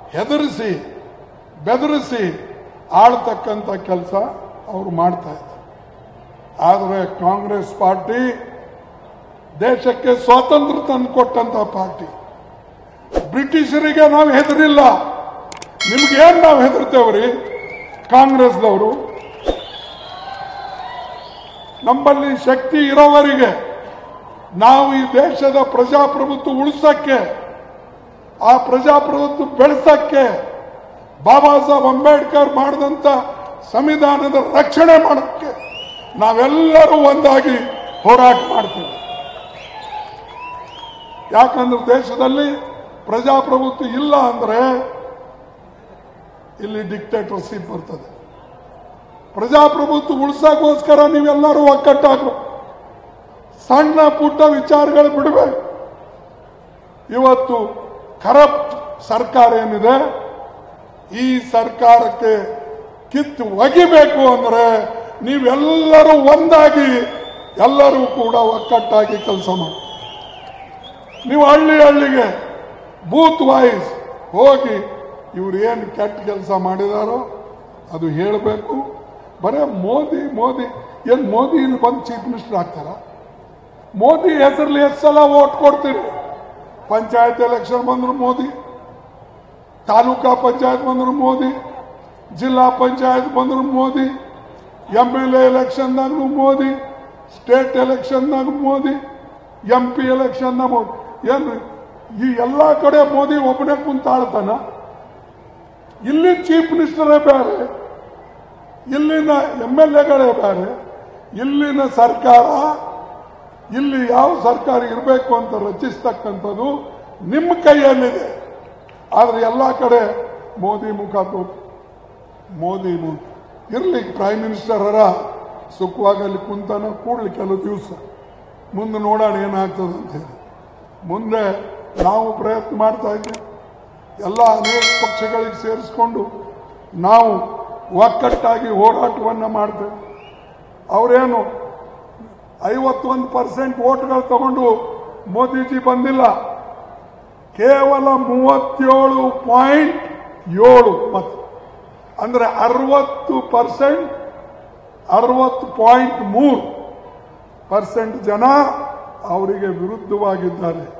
ಹೆದರಿಸಿ ಬೆದರಿಸಿ ಆಳ್ತಕ್ಕಂಥ ಕೆಲಸ ಅವರು ಮಾಡ್ತಾ ಇದ್ದಾರೆ ಆದರೆ ಕಾಂಗ್ರೆಸ್ ಪಾರ್ಟಿ ದೇಶಕ್ಕೆ ಸ್ವಾತಂತ್ರ್ಯ ತಂದು ಕೊಟ್ಟಂತ ಪಾರ್ಟಿ ಬ್ರಿಟಿಷರಿಗೆ ನಾವು ಹೆದರಿಲ್ಲ ನಿಮ್ಗೇನ್ ನಾವು ಹೆದರ್ತೇವ್ರಿ ಕಾಂಗ್ರೆಸ್ದವರು ನಮ್ಮಲ್ಲಿ ಶಕ್ತಿ ಇರೋವರಿಗೆ ನಾವು ಈ ದೇಶದ ಪ್ರಜಾಪ್ರಭುತ್ವ ಉಳಿಸಕ್ಕೆ ಆ ಪ್ರಜಾಪ್ರಭುತ್ವ ಬೆಳೆಸಕ್ಕೆ ಬಾಬಾ ಸಾಹೇಬ್ ಅಂಬೇಡ್ಕರ್ ಮಾಡಿದಂತ ಸಂವಿಧಾನದ ರಕ್ಷಣೆ ಮಾಡೋಕ್ಕೆ ನಾವೆಲ್ಲರೂ ಒಂದಾಗಿ ಹೋರಾಟ ಮಾಡ್ತೀವಿ ಯಾಕಂದ್ರೆ ದೇಶದಲ್ಲಿ ಪ್ರಜಾಪ್ರಭುತ್ವ ಇಲ್ಲ ಅಂದ್ರೆ ಇಲ್ಲಿ ಡಿಕ್ಟೇಟರ್ಶಿಪ್ ಬರ್ತದೆ ಪ್ರಜಾಪ್ರಭುತ್ವ ಉಳಿಸೋಕ್ಕೋಸ್ಕರ ನೀವೆಲ್ಲರೂ ಒಕ್ಕಟ್ಟಾಗಬೇಕು ಸಣ್ಣ ಪುಟ್ಟ ವಿಚಾರಗಳು ಬಿಡಬೇಕು ಇವತ್ತು ಕರಪ್ಟ್ ಸರ್ಕಾರ ಏನಿದೆ ಈ ಸರ್ಕಾರಕ್ಕೆ ಕಿತ್ತು ಒಗಿಬೇಕು ಅಂದ್ರೆ ನೀವೆಲ್ಲರೂ ಒಂದಾಗಿ ಎಲ್ಲರೂ ಕೂಡ ಒಕ್ಕಟ್ಟಾಗಿ ಕೆಲಸ ಮಾಡಿ ನೀವು ಹಳ್ಳಿ ಹಳ್ಳಿಗೆ ಬೂತ್ ವಾಯ್ಸ್ ಹೋಗಿ ಇವ್ರು ಏನು ಕೆಟ್ಟ ಕೆಲಸ ಮಾಡಿದಾರೋ ಅದು ಹೇಳಬೇಕು ಬರೇ ಮೋದಿ ಮೋದಿ ಏನು ಮೋದಿ ಇಲ್ಲಿ ಬಂದು ಚೀಫ್ ಮಿನಿಸ್ಟರ್ ಆಗ್ತಾರ ಮೋದಿ ಹೆಸರಲ್ಲಿ ಎಷ್ಟು ಸಲ ಓಟ್ ಕೊಡ್ತೀರಿ ಪಂಚಾಯತ್ ಎಲೆಕ್ಷನ್ ಬಂದ್ರು ಮೋದಿ ತಾಲೂಕಾ ಪಂಚಾಯತ್ ಬಂದ್ರು ಮೋದಿ ಜಿಲ್ಲಾ ಪಂಚಾಯತ್ ಬಂದ್ರು ಮೋದಿ ಎಂ ಎಲ್ ಎ ಎಲೆಕ್ಷನ್ದಾಗೂ ಮೋದಿ ಸ್ಟೇಟ್ ಎಲೆಕ್ಷನ್ದಾಗ ಮೋದಿ ಎಂ ಪಿ ಎಲೆಕ್ಷನ್ದಾಗ ಮೋದಿ ಏನು ಈ ಎಲ್ಲ ಕಡೆ ಮೋದಿ ಒಬ್ಬನೇ ಕುಂತ ಆಳ್ತಾನ ಇಲ್ಲಿ ಚೀಫ್ ಮಿನಿಸ್ಟರೇ ಬೇರೆ ಇಲ್ಲಿನ ಎಂ ಎಲ್ ಎಗಳೇ ಬೇರೆ ಇಲ್ಲಿನ ಸರ್ಕಾರ ಇಲ್ಲಿ ಯಾವ ಸರ್ಕಾರ ಇರಬೇಕು ಅಂತ ರಚಿಸ್ತಕ್ಕಂಥದ್ದು ನಿಮ್ಮ ಕೈಯಲ್ಲಿದೆ ಆದ್ರೆ ಎಲ್ಲ ಕಡೆ ಮೋದಿ ಮುಖ ತೋರ್ ಮೋದಿ ಮುಖ ಇರ್ಲಿ ಪ್ರೈಮ್ ಮಿನಿಸ್ಟರ್ ಅರ ಸುಖವಾಗಿ ಅಲ್ಲಿ ಕುಂತಾನ ಕೂಡ್ಲಿ ಕೆಲವು ದಿವಸ ಮುಂದೆ ನೋಡೋಣ ಏನಾಗ್ತದೆ ಅಂತ ಹೇಳಿ ಮುಂದೆ ನಾವು ಪ್ರಯತ್ನ ಮಾಡ್ತಾ ಇದ್ದೀವಿ ಎಲ್ಲ ಅನೇಕ ಪಕ್ಷಗಳಿಗೆ ಸೇರಿಸ್ಕೊಂಡು ನಾವು ಒಕ್ಕಟ್ಟಾಗಿ ಹೋರಾಟವನ್ನು ಮಾಡ್ತೇವೆ ಅವರೇನು ಐವತ್ತೊಂದು ಪರ್ಸೆಂಟ್ ಓಟ್ಗಳು ತಗೊಂಡು ಮೋದಿಜಿ ಬಂದಿಲ್ಲ ಕೇವಲ ಮೂವತ್ತೇಳು ಪಾಯಿಂಟ್ ಏಳು ಮತ ಅಂದ್ರೆ ಅರವತ್ತು ಪರ್ಸೆಂಟ್ ಅರವತ್ತು ಪಾಯಿಂಟ್ ಮೂರು ಪರ್ಸೆಂಟ್ ಜನ ಅವರಿಗೆ ವಿರುದ್ಧವಾಗಿದ್ದಾರೆ